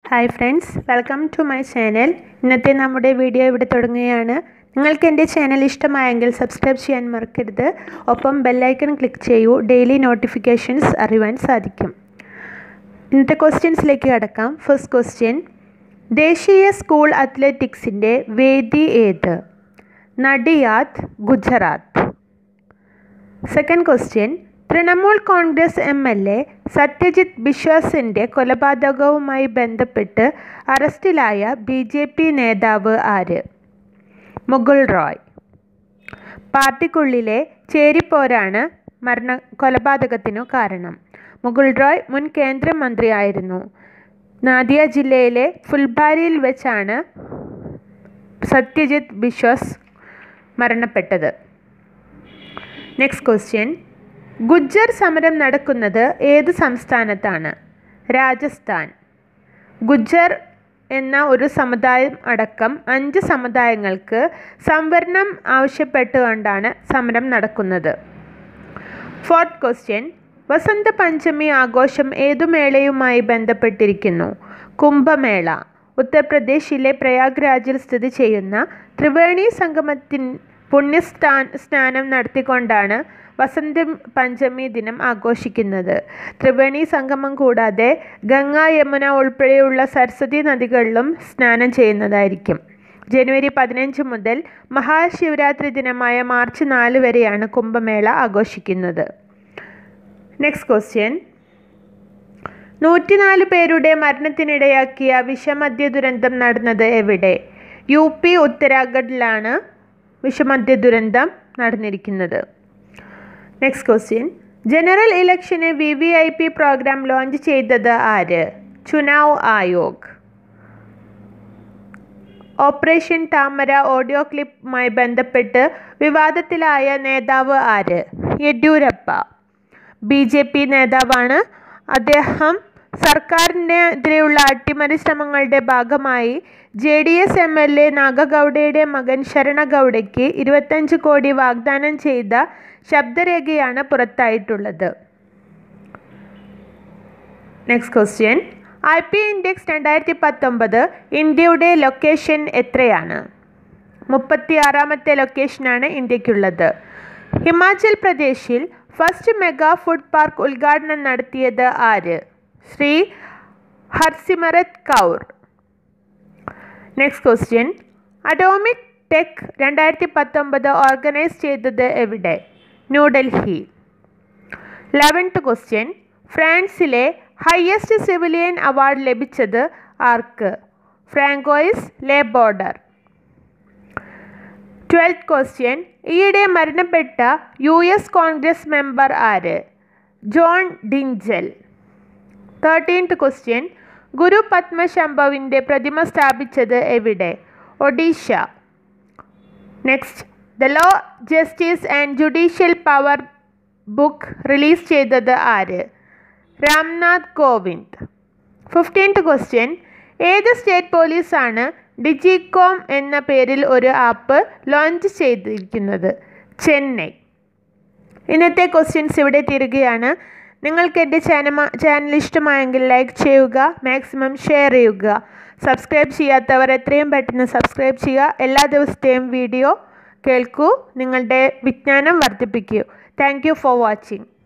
hi friends welcome to my channel ഇന്നത്തെ നമ്മുടെ video ഇവിടെ തുടങ്ങുകയാണ് നിങ്ങൾക്ക് എൻ്റെ ചാനൽ ഇഷ്ടമായെങ്കിൽ സബ്സ്ക്രൈബ് ചെയ്യാൻ മറക്കരുത് ഒപ്പം ബെല്ലൈക്കൺ ക്ലിക്ക് ചെയ്യൂ ഡെയിലി നോട്ടിഫിക്കേഷൻസ് അറിയുവാൻ സാധിക്കും ഇന്നത്തെ ക്വസ്റ്റ്യൻസിലേക്ക് കടക്കാം ഫസ്റ്റ് ക്വസ്റ്റ്യൻ ദേശീയ സ്കൂൾ അത്ലറ്റിക്സിൻ്റെ വേദി ഏത് Nadiad Gujarat second question Trinamool Congress M L A Satyajit ബിശ്വാസിൻ്റെ കൊലപാതകവുമായി ബന്ധപ്പെട്ട് അറസ്റ്റിലായ ബി ജെ പി നേതാവ് ആര് മുകുൾ റോയ് പാർട്ടിക്കുള്ളിലെ ചേരിപ്പോരാണ് മരണ കൊലപാതകത്തിനു കാരണം മുകുൾ റോയ് മുൻ കേന്ദ്രമന്ത്രിയായിരുന്നു നാദിയ ജില്ലയിലെ ഫുൽബാരിയിൽ വെച്ചാണ് സത്യജിത് ബിശ്വാസ് മരണപ്പെട്ടത് നെക്സ്റ്റ് ക്വസ്റ്റ്യൻ ഗുജ്ജർ സമരം നടക്കുന്നത് ഏത് സംസ്ഥാനത്താണ് രാജസ്ഥാൻ ഗുജ്ജർ എന്ന ഒരു സമുദായം അടക്കം അഞ്ച് സമുദായങ്ങൾക്ക് സംവരണം ആവശ്യപ്പെട്ടുകൊണ്ടാണ് സമരം നടക്കുന്നത് ഫോർത്ത് ക്വസ്റ്റ്യൻ വസന്ത പഞ്ചമി ആഘോഷം ഏതു മേളയുമായി ബന്ധപ്പെട്ടിരിക്കുന്നു കുംഭമേള ഉത്തർപ്രദേശിലെ പ്രയാഗ്രാജിൽ സ്ഥിതി ചെയ്യുന്ന ത്രിവേണി സംഗമത്തിൻ പുണ്യസ്ഥാൻ സ്നാനം നടത്തിക്കൊണ്ടാണ് വസന്ത പഞ്ചമി ദിനം ആഘോഷിക്കുന്നത് ത്രിവേണി സംഗമം കൂടാതെ ഗംഗ യമുന ഉൾപ്പെടെയുള്ള സരസ്വതി നദികളിലും സ്നാനം ചെയ്യുന്നതായിരിക്കും ജനുവരി പതിനഞ്ച് മുതൽ മഹാശിവരാത്രി ദിനമായ മാർച്ച് നാല് വരെയാണ് കുംഭമേള ആഘോഷിക്കുന്നത് നെക്സ്റ്റ് ക്വസ്റ്റ്യൻ നൂറ്റിനാല് പേരുടെ മരണത്തിനിടയാക്കിയ വിഷമദ്യ ദുരന്തം നടന്നത് എവിടെ യു പി ഉത്തരാഖണ്ഡിലാണ് വിഷമദ്യ ദുരന്തം നടന്നിരിക്കുന്നത് നെക്സ്റ്റ് ക്വസ്റ്റ്യൻ ജനറൽ ഇലക്ഷന് V V I P program launch ചെയ്തത് ആര് ചുനാവ് ആയോഗ് ഓപ്പറേഷൻ താമര ഓഡിയോ ക്ലിപ്പുമായി ബന്ധപ്പെട്ട് വിവാദത്തിലായ നേതാവ് ആര് യെദ്യൂരപ്പ ബി ജെ പി നേതാവാണ് അദ്ദേഹം സർക്കാരിനെതിരെയുള്ള അട്ടിമറി ശ്രമങ്ങളുടെ ഭാഗമായി J D S M L A നാഗഗൗഡയുടെ മകൻ ശരണഗൗഡയ്ക്ക് ഇരുപത്തഞ്ച് കോടി വാഗ്ദാനം ചെയ്ത ശബ്ദരേഖയാണ് പുറത്തായിട്ടുള്ളത് next question I P index രണ്ടായിരത്തി പത്തൊമ്പത് ഇന്ത്യയുടെ ലൊക്കേഷൻ എത്രയാണ് മുപ്പത്തി ആറാമത്തെ ലൊക്കേഷനാണ് ഇന്ത്യക്കുള്ളത് ഹിമാചൽ പ്രദേശിൽ ഫസ്റ്റ് മെഗാ ഫുഡ് പാർക്ക് ഉദ്ഘാടനം നടത്തിയത് ആര് Shri Harsimrat Kaur next question atomic tech രണ്ടായിരത്തി പത്തൊമ്പത് ഓർഗനൈസ് ചെയ്തത് എവിടെ ന്യൂഡൽഹി ലെവൻത്ത് ക്വസ്റ്റ്യൻ ഫ്രാൻസിലെ ഹയസ്റ്റ് സിവിലിയൻ അവാർഡ് ലഭിച്ചത് ആർക്ക് Francois Le Border twelfth question ഈയിടെ മരണപ്പെട്ട യു എസ് കോൺഗ്രസ് മെമ്പർ ആര് John Dingell thirteenth question Guru പത്മശംഭവിൻ്റെ പ്രതിമ സ്ഥാപിച്ചത് എവിടെ Odisha next the law justice and judicial power book release ചെയ്തത് ആര് രാംനാഥ് കോവിന്ദ് ഫിഫ്റ്റീൻത്ത് ക്വസ്റ്റ്യൻ ഏത് സ്റ്റേറ്റ് പോലീസാണ് ഡിജികോം എന്ന പേരിൽ ഒരു ആപ്പ് ലോഞ്ച് ചെയ്തിരിക്കുന്നത് ചെന്നൈ ഇന്നത്തെ ക്വസ്റ്റ്യൻസ് ഇവിടെ തീരുകയാണ് നിങ്ങൾക്ക് എൻ്റെ ചാനൽ ചാനൽ ഇഷ്ടമായെങ്കിൽ ലൈക്ക് ചെയ്യുക മാക്സിമം ഷെയർ ചെയ്യുക സബ്സ്ക്രൈബ് ചെയ്യാത്തവർ എത്രയും പെട്ടെന്ന് സബ്സ്ക്രൈബ് ചെയ്യുക എല്ലാ ദിവസത്തെയും വീഡിയോ കേൾക്കൂ നിങ്ങളുടെ വിജ്ഞാനം വർദ്ധിപ്പിക്കൂ താങ്ക് യു ഫോർ വാച്ചിങ്